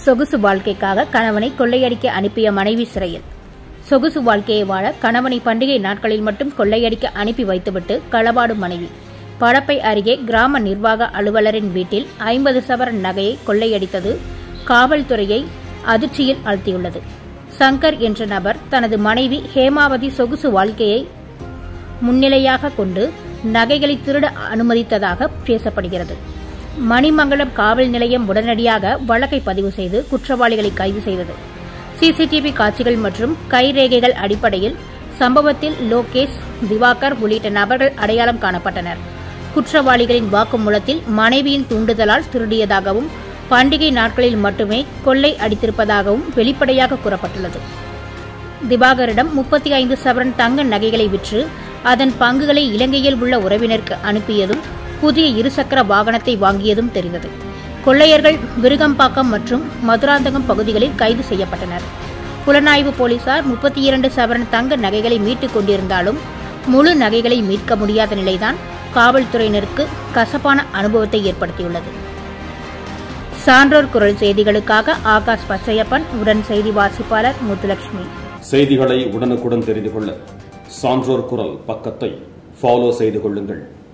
சொகுசு வாழ்க்கைக்காக கணவனை கொள்ளையடிக்க அனுப்பிய மனைவி சிறையில் சொகுசு வாழ்க்கையை வாழ கணவனை பண்டிகை நாட்களில் மட்டும் கொள்ளையடிக்க அனுப்பி வைத்துவிட்டு களவாடும் மனைவி படப்பை அருகே கிராம நிர்வாக அலுவலரின் வீட்டில் ஐம்பது சவரன் நகையை கொள்ளையடித்தது காவல்துறையை அதிர்ச்சியில் ஆழ்த்தியுள்ளது சங்கர் என்ற நபர் தனது மனைவி ஹேமாவதி சொகுசு வாழ்க்கையை முன்னிலையாக கொண்டு நகைகளை திருட அனுமதித்ததாக பேசப்படுகிறது மணிமங்கலம் காவல் நிலையம் உடனடியாக வழக்கை பதிவு செய்து குற்றவாளிகளை கைது செய்தது சிசிடிவி காட்சிகள் மற்றும் கைரேகைகள் அடிப்படையில் சம்பவத்தில் லோகேஷ் திவாகர் உள்ளிட்ட நபர்கள் அடையாளம் காணப்பட்டனர் குற்றவாளிகளின் வாக்குமூலத்தில் மனைவியின் தூண்டுதலால் திருடியதாகவும் பண்டிகை நாட்களில் மட்டுமே கொள்ளை அடித்திருப்பதாகவும் வெளிப்படையாக கூறப்பட்டுள்ளது திவாகரிடம் முப்பத்தி ஐந்து சவரன் தங்க நகைகளை விற்று அதன் பங்குகளை இலங்கையில் உள்ள உறவினருக்கு அனுப்பியதும் புதிய இருசக்கர வாகனத்தை வாங்கியதும் தெரிந்தது கொள்ளையர்கள் விருகம்பாக்கம் மற்றும் மதுராந்தகம் பகுதிகளில் கைது செய்யப்பட்டனர் புலனாய்வு போலீசார் முப்பத்தி இரண்டு சவரன் தங்க நகைகளை மீட்டுக் கொண்டிருந்தாலும் முழு நகைகளை மீட்க முடியாத நிலைதான் காவல்துறையினருக்கு கசப்பான அனுபவத்தை ஏற்படுத்தியுள்ளது சான்றோர் குரல் செய்திகளுக்காக ஆகாஷ் பச்சையப்பன் உடன் செய்தி வாசிப்பாளர் முத்துலட்சுமி செய்திகளை உடனுக்குடன் தெரிந்து கொள்ள சான்றோர் குரல் பக்கத்தை ஃபாலோ செய்து கொள்ளுங்கள்